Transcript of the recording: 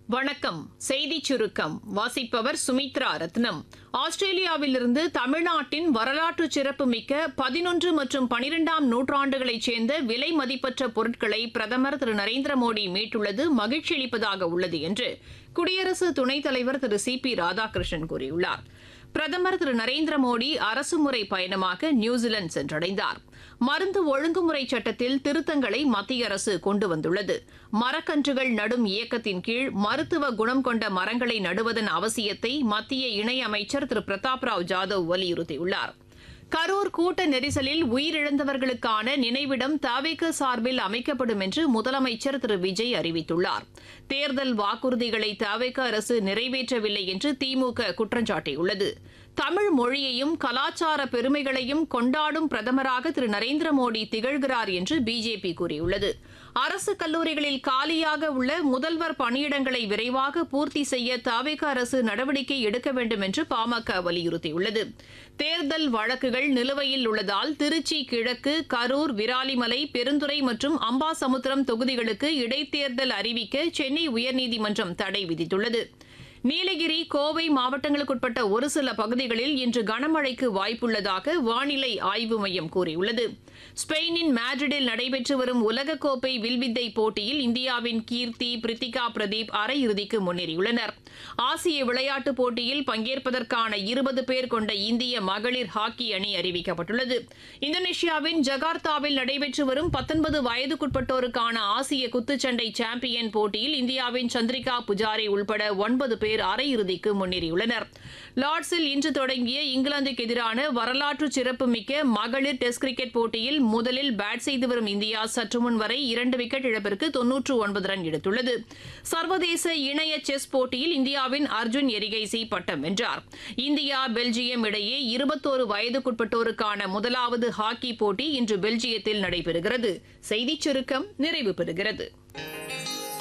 வணக்கம் செய்திச் சுருக்கம் வாசிப்பவர் சுமித்ரா ரத்னம் ஆஸ்திரேலியாவிலிருந்து தமிழ்நாட்டின் வரலாற்று சிறப்புமிக்க பதினொன்று மற்றும் பனிரெண்டாம் நூற்றாண்டுகளைச் சேர்ந்த விலை மதிப்பற்ற பொருட்களை பிரதமர் திரு நரேந்திர மோடி மீட்டுள்ளது மகிழ்ச்சி அளிப்பதாக உள்ளது என்று குடியரசு துணைத் தலைவர் திரு சி பி ராதாகிருஷ்ணன் கூறியுள்ளார் பிரதமர் திரு நரேந்திர மோடி அரசுமுறை பயணமாக நியூசிலாந்து சென்றடைந்தார் மருந்து ஒழுங்குமுறை சட்டத்தில் திருத்தங்களை மத்திய அரசு கொண்டு வந்துள்ளது மரக்கன்றுகள் நடும் இயக்கத்தின் கீழ் மருத்துவ குணம் கொண்ட மரங்களை நடுவதன் அவசியத்தை மத்திய இணையமைச்சர் திரு பிரதாப் ராவ் ஜாதவ் வலியுறுத்தியுள்ளார் கரூர் கூட்ட நெரிசலில் உயிரிழந்தவர்களுக்கான நினைவிடம் தாவேக சார்பில் அமைக்கப்படும் என்று முதலமைச்சர் திரு விஜய் அறிவித்துள்ளார் தேர்தல் வாக்குறுதிகளை தாவேக அரசு நிறைவேற்றவில்லை என்று திமுக குற்றம் சாட்டியுள்ளது தமிழ் மொழியையும் கலாச்சார பெருமைகளையும் கொண்டாடும் பிரதமராக திரு நரேந்திர மோடி திகழ்கிறார் என்று பிஜேபி கூறியுள்ளது அரசு கல்லூரிகளில் காலியாக உள்ள முதல்வர் பணியிடங்களை விரைவாக பூர்த்தி செய்ய தாவேக அரசு நடவடிக்கை எடுக்க வேண்டும் என்று பாமக வலியுறுத்தியுள்ளது தேர்தல் வழக்குகள் நிலுவையில் உள்ளதால் திருச்சி கிழக்கு கரூர் விராலிமலை பெருந்துறை மற்றும் அம்பாசமுத்திரம் தொகுதிகளுக்கு இடைத்தேர்தல் அறிவிக்க சென்னை உயர்நீதிமன்றம் தடை விதித்துள்ளது நீலகிரி கோவை மாவட்டங்களுக்குட்பட்ட ஒரு சில பகுதிகளில் இன்று கனமழைக்கு வாய்ப்புள்ளதாக வானிலை ஆய்வு மையம் கூறியுள்ளது ஸ்பெயினின் மேட்ரிடில் நடைபெற்று வரும் உலகக்கோப்பை வில்வித்தை போட்டியில் இந்தியாவின் கீர்த்தி பிரித்திகா பிரதீப் அரையிறுதிக்கு முன்னேறியுள்ளனர் ஆசிய விளையாட்டுப் போட்டியில் பங்கேற்பதற்கான இருபது பேர் கொண்ட இந்திய மகளிர் ஹாக்கி அணி அறிவிக்கப்பட்டுள்ளது இந்தோனேஷியாவின் ஜகார்த்தாவில் நடைபெற்று வரும் பத்தொன்பது வயதுக்குட்பட்டோருக்கான ஆசிய குத்துச்சண்டை சாம்பியன் போட்டியில் இந்தியாவின் சந்திரிகா புஜாரி உள்பட ஒன்பது பேர் அரையிறுதிக்கு முன்னேறியுள்ளனர் லார்ட்ஸில் இன்று தொடங்கிய இங்கிலாந்துக்கு எதிரான வரலாற்று சிறப்புமிக்க மகளிர் டெஸ்ட் கிரிக்கெட் போட்டியில் முதலில் பேட் செய்து வரும் இந்தியா சற்று முன் வரை இரண்டு விக்கெட் இழப்பிற்கு தொன்னூற்று ஒன்பது ரன் எடுத்துள்ளது சர்வதேச இணைய செஸ் போட்டியில் இந்தியாவின் அர்ஜுன் எரிகைசி பட்டம் வென்றார் இந்தியா பெல்ஜியம் இடையே இருபத்தோரு வயதுக்குட்பட்டோருக்கான முதலாவது ஹாக்கி போட்டி இன்று பெல்ஜியத்தில் நடைபெறுகிறது செய்திச் சுருக்கம் நிறைவு பெறுகிறது